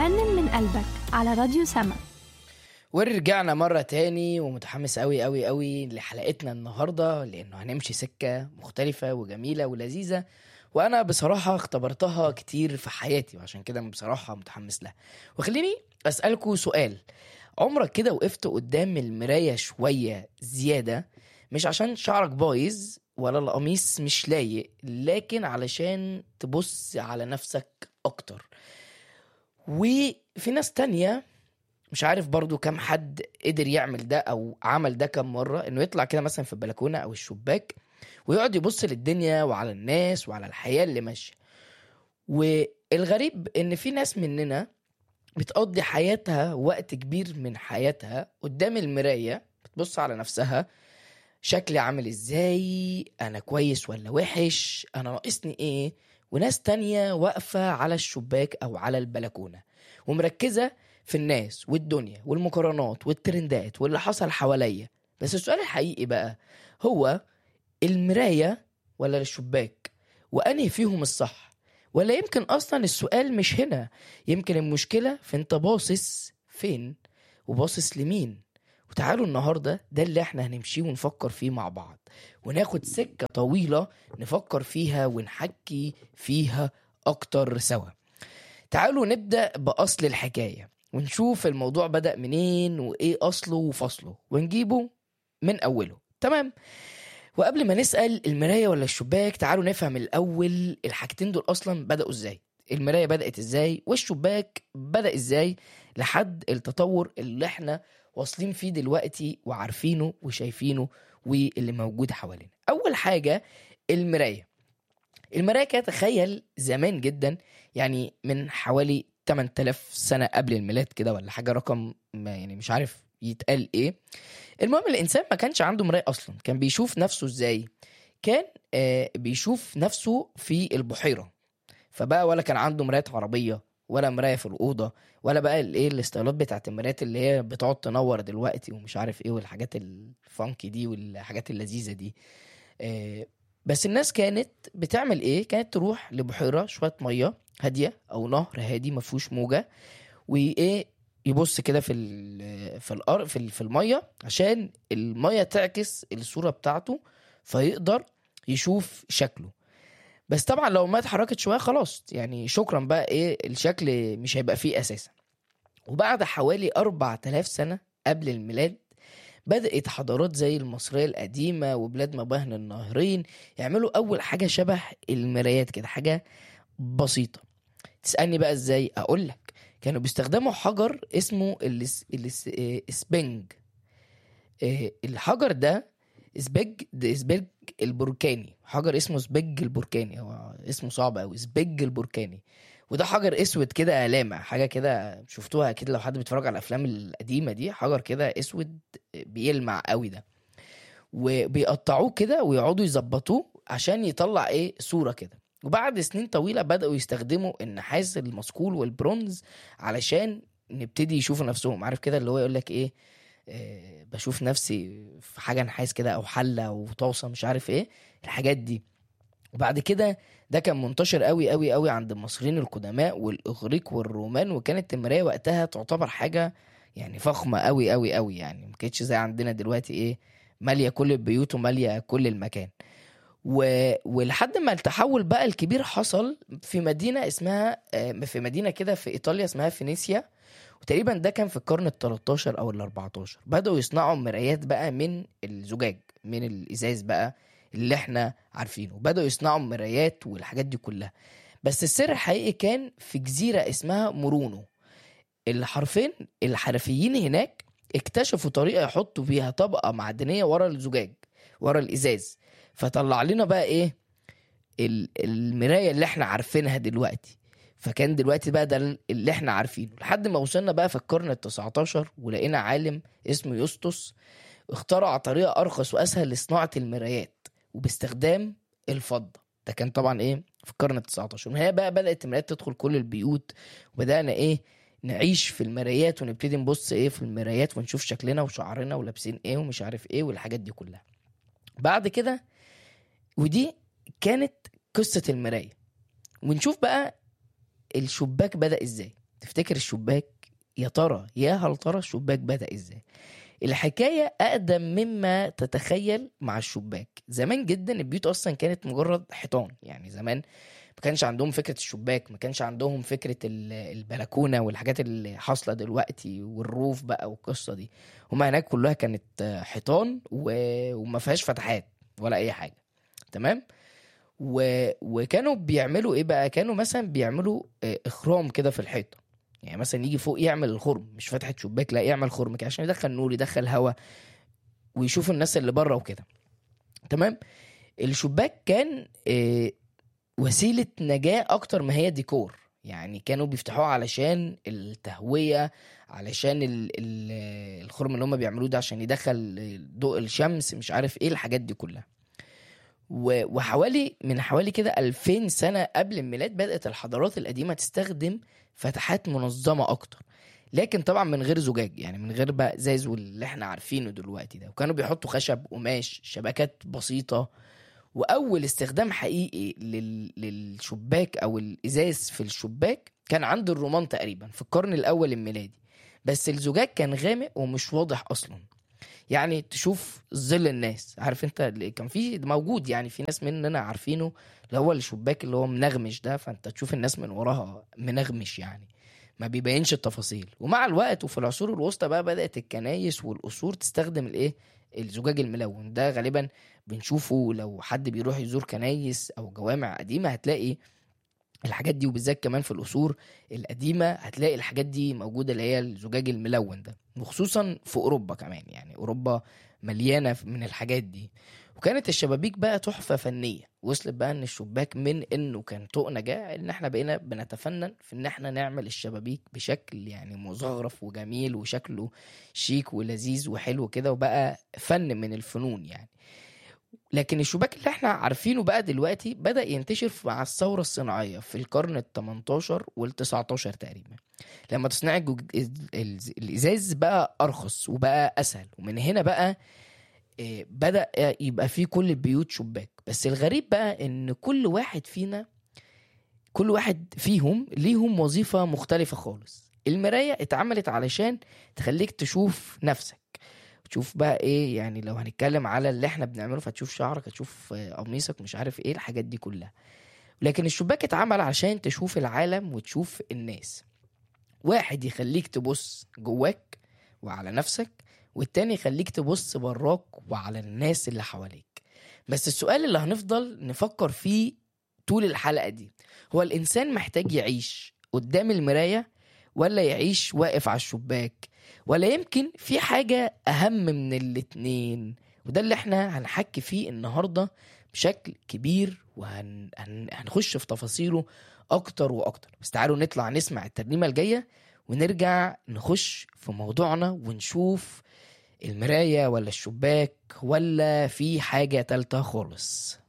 رنن من قلبك على راديو سما ورجعنا مرة تاني ومتحمس قوي قوي قوي لحلقتنا النهاردة لأنه هنمشي سكة مختلفة وجميلة ولذيذة وأنا بصراحة اختبرتها كتير في حياتي وعشان كده بصراحة متحمس لها وخليني أسألكوا سؤال عمرك كده وقفت قدام المراية شوية زيادة مش عشان شعرك بايظ ولا القميص مش لايق لكن علشان تبص على نفسك أكتر وفي ناس تانية مش عارف برضو كم حد قدر يعمل ده او عمل ده كم مرة انه يطلع كده مثلا في البلكونة او الشباك ويقعد يبص للدنيا وعلى الناس وعلى الحياة اللي ماشية والغريب ان في ناس مننا بتقضي حياتها وقت كبير من حياتها قدام المراية بتبص على نفسها شكلي عامل ازاي انا كويس ولا وحش انا ناقصني ايه وناس تانية واقفة على الشباك او على البلكونة ومركزة في الناس والدنيا والمقارنات والترندات واللي حصل حواليا بس السؤال الحقيقي بقى هو المراية ولا الشباك وأنهي فيهم الصح ولا يمكن أصلا السؤال مش هنا يمكن المشكلة في انت باصص فين وباصص لمين وتعالوا النهاردة ده اللي احنا هنمشيه ونفكر فيه مع بعض وناخد سكة طويلة نفكر فيها ونحكي فيها أكتر سوا تعالوا نبدأ بأصل الحكاية ونشوف الموضوع بدأ منين وإيه أصله وفصله ونجيبه من أوله تمام وقبل ما نسأل المراية ولا الشباك تعالوا نفهم الأول الحاجتين دول أصلا بدأوا إزاي المراية بدأت إزاي والشباك بدأ إزاي لحد التطور اللي احنا واصلين فيه دلوقتي وعارفينه وشايفينه واللي موجود حوالينا أول حاجة المراية المراية كانت تخيل زمان جدا يعني من حوالي 8000 سنة قبل الميلاد كده ولا حاجة رقم ما يعني مش عارف يتقال ايه المهم الانسان ما كانش عنده مراية اصلا كان بيشوف نفسه ازاي كان آه بيشوف نفسه في البحيرة فبقى ولا كان عنده مراية عربية ولا مراية في الأوضة ولا بقى الايه الاستايلات بتاعت المرايات اللي هي بتقعد تنور دلوقتي ومش عارف ايه والحاجات الفانكي دي والحاجات اللذيذة دي آه بس الناس كانت بتعمل ايه كانت تروح لبحيرة شوية مية هادية او نهر هادي ما فيهوش موجة وايه يبص كده في ال في الارض في, ال- في الميه عشان الميه تعكس الصوره بتاعته فيقدر يشوف شكله بس طبعا لو ما اتحركت شويه خلاص يعني شكرا بقى ايه الشكل مش هيبقى فيه اساسا وبعد حوالي 4000 سنه قبل الميلاد بدأت حضارات زي المصرية القديمة وبلاد ما بين النهرين يعملوا أول حاجة شبه المرايات كده حاجة بسيطة تسألني بقى ازاي أقول لك كانوا بيستخدموا حجر اسمه الاس... الاس... آه، اسبنج آه، الحجر ده اسبج ده اسبج البركاني حجر اسمه اسبج البركاني هو اسمه صعب قوي اسبج البركاني وده حجر اسود كده لامع حاجه كده شفتوها اكيد لو حد بيتفرج على الافلام القديمه دي حجر كده اسود بيلمع قوي ده وبيقطعوه كده ويقعدوا يظبطوه عشان يطلع ايه صوره كده وبعد سنين طويله بداوا يستخدموا النحاس المصقول والبرونز علشان نبتدي يشوفوا نفسهم عارف كده اللي هو يقول لك ايه آه بشوف نفسي في حاجه نحاس كده او حله او طاسه مش عارف ايه الحاجات دي وبعد كده ده كان منتشر قوي قوي قوي عند المصريين القدماء والاغريق والرومان وكانت المرايه وقتها تعتبر حاجه يعني فخمه قوي قوي قوي يعني ما كانتش زي عندنا دلوقتي ايه ماليه كل البيوت وماليه كل المكان و... ولحد ما التحول بقى الكبير حصل في مدينه اسمها آه، في مدينه كده في ايطاليا اسمها فينيسيا وتقريبا ده كان في القرن ال 13 او ال 14 بداوا يصنعوا مرايات بقى من الزجاج من الازاز بقى اللي احنا عارفينه بداوا يصنعوا مرايات والحاجات دي كلها بس السر الحقيقي كان في جزيره اسمها مورونو الحرفين الحرفيين هناك اكتشفوا طريقه يحطوا فيها طبقه معدنيه ورا الزجاج ورا الازاز فطلع لنا بقى ايه ال- المرايه اللي احنا عارفينها دلوقتي فكان دلوقتي بقى ده اللي احنا عارفينه لحد ما وصلنا بقى في القرن ال 19 ولقينا عالم اسمه يوستوس اخترع طريقه ارخص واسهل لصناعه المرايات وباستخدام الفضه ده كان طبعا ايه في القرن ال 19 ومن هنا بقى بدات المرايات تدخل كل البيوت وبدانا ايه نعيش في المرايات ونبتدي نبص ايه في المرايات ونشوف شكلنا وشعرنا ولابسين ايه ومش عارف ايه والحاجات دي كلها بعد كده ودي كانت قصة المراية ونشوف بقى الشباك بدأ ازاي تفتكر الشباك يا ترى يا هل ترى الشباك بدأ ازاي الحكاية أقدم مما تتخيل مع الشباك زمان جدا البيوت أصلا كانت مجرد حيطان يعني زمان ما كانش عندهم فكرة الشباك ما كانش عندهم فكرة ال- البلكونة والحاجات اللي حاصلة دلوقتي والروف بقى والقصة دي هما هناك كلها كانت آه، حيطان و... وما فيهاش فتحات ولا أي حاجة تمام و... وكانوا بيعملوا ايه بقى كانوا مثلا بيعملوا آه، اخرام كده في الحيطه يعني مثلا يجي فوق يعمل الخرم مش فتحه شباك لا يعمل خرم كده عشان يدخل نور يدخل هواء ويشوف الناس اللي بره وكده تمام الشباك كان آه، وسيله نجاه اكتر ما هي ديكور يعني كانوا بيفتحوها علشان التهويه علشان ال ال الخرم اللي هم بيعملوه ده عشان يدخل ضوء الشمس مش عارف ايه الحاجات دي كلها و- وحوالي من حوالي كده 2000 سنة قبل الميلاد بدأت الحضارات القديمة تستخدم فتحات منظمة أكتر لكن طبعا من غير زجاج يعني من غير بقى ازاز واللي احنا عارفينه دلوقتي ده وكانوا بيحطوا خشب قماش شبكات بسيطة وأول استخدام حقيقي لل... للشباك أو الإزاز في الشباك كان عند الرومان تقريبا في القرن الأول الميلادي بس الزجاج كان غامق ومش واضح أصلا يعني تشوف ظل الناس عارف انت اللي كان في موجود يعني في ناس مننا عارفينه اللي هو الشباك اللي هو منغمش ده فانت تشوف الناس من وراها منغمش يعني ما بيبينش التفاصيل ومع الوقت وفي العصور الوسطى بقى بدأت الكنايس والقصور تستخدم الايه الزجاج الملون ده غالبا بنشوفه لو حد بيروح يزور كنايس او جوامع قديمة هتلاقي الحاجات دي وبالذات كمان في القصور القديمة هتلاقي الحاجات دي موجودة اللي هي الزجاج الملون ده وخصوصا في أوروبا كمان يعني أوروبا مليانة من الحاجات دي وكانت الشبابيك بقى تحفة فنية وصلت بقى ان الشباك من انه كان طوق نجاة ان احنا بقينا بنتفنن في ان احنا نعمل الشبابيك بشكل يعني مزخرف وجميل وشكله شيك ولذيذ وحلو كده وبقى فن من الفنون يعني لكن الشباك اللي احنا عارفينه بقى دلوقتي بدأ ينتشر مع الثورة الصناعية في القرن ال 18 وال 19 تقريبا لما تصنيع الجوج- ال- الإزاز بقى أرخص وبقى أسهل ومن هنا بقى آه، بدأ يبقى فيه كل البيوت شباك بس الغريب بقى إن كل واحد فينا كل واحد فيهم ليهم وظيفة مختلفة خالص المراية اتعملت علشان تخليك تشوف نفسك تشوف بقى ايه يعني لو هنتكلم على اللي احنا بنعمله فتشوف شعرك هتشوف آه، قميصك مش عارف ايه الحاجات دي كلها لكن الشباك اتعمل عشان تشوف العالم وتشوف الناس واحد يخليك تبص جواك وعلى نفسك والتاني يخليك تبص براك وعلى الناس اللي حواليك بس السؤال اللي هنفضل نفكر فيه طول الحلقة دي هو الإنسان محتاج يعيش قدام المراية ولا يعيش واقف على الشباك ولا يمكن في حاجة أهم من الاتنين وده اللي احنا هنحكي فيه النهاردة بشكل كبير وهنخش في تفاصيله أكتر وأكتر بس تعالوا نطلع نسمع الترنيمة الجاية ونرجع نخش في موضوعنا ونشوف المراية ولا الشباك ولا في حاجة تالتة خالص